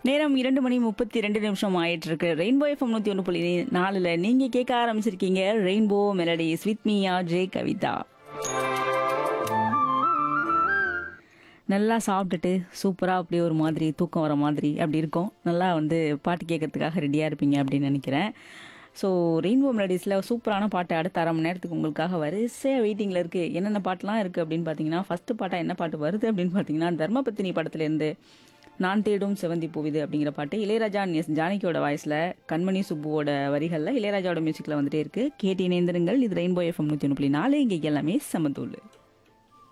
நேரம் இரண்டு மணி முப்பத்தி ரெண்டு நிமிஷம் ஆயிட்டு இருக்கு ரெயின்போ எஃப்எம் நூத்தி ஒன்று புள்ளி நாலுல நீங்க கேட்க ஆரம்பிச்சிருக்கீங்க Rainbow melodies with Meeya J Kavitha நல்லா சாப்பிட்டுட்டு சூப்பராக அப்படியே ஒரு மாதிரி தூக்கம் வர மாதிரி அப்படி இருக்கும் நல்லா வந்து பாட்டு கேட்கறதுக்காக ரெடியாக இருப்பீங்க அப்படின்னு நினைக்கிறேன் ஸோ ரெயின்போ மெலடிஸில் சூப்பரான பாட்டு அடுத்த அரை மணி நேரத்துக்கு உங்களுக்காக வரிசையாக வெயிட்டிங்கில் இருக்குது என்னென்ன பாட்டெலாம் இருக்குது அப்படின்னு பார்த்தீங்கன்னா ஃபஸ்ட்டு பாட்டாக என்ன பாட்டு வருது அப்படின்னு பார்த்தீங்கன்னா தர்மபத்தினி படத்துலேருந்து நான் தேடும் செவந்தி பூவிது அப்படிங்கிற பாட்டு இளையராஜா எஸ் ஜானகியோட வாய்ஸில் கண்மணி சுப்புவோட வரிகளில் இளையராஜாவோட மியூசிக்கில் வந்துட்டே இருக்குது கேட்டு இணைந்திருங்கள் இது ரெயின்போ எஃப்எம் நூற்றி ஒன்று புள்ளி நாலு இங்கே எல்லாமே சமத்தூள்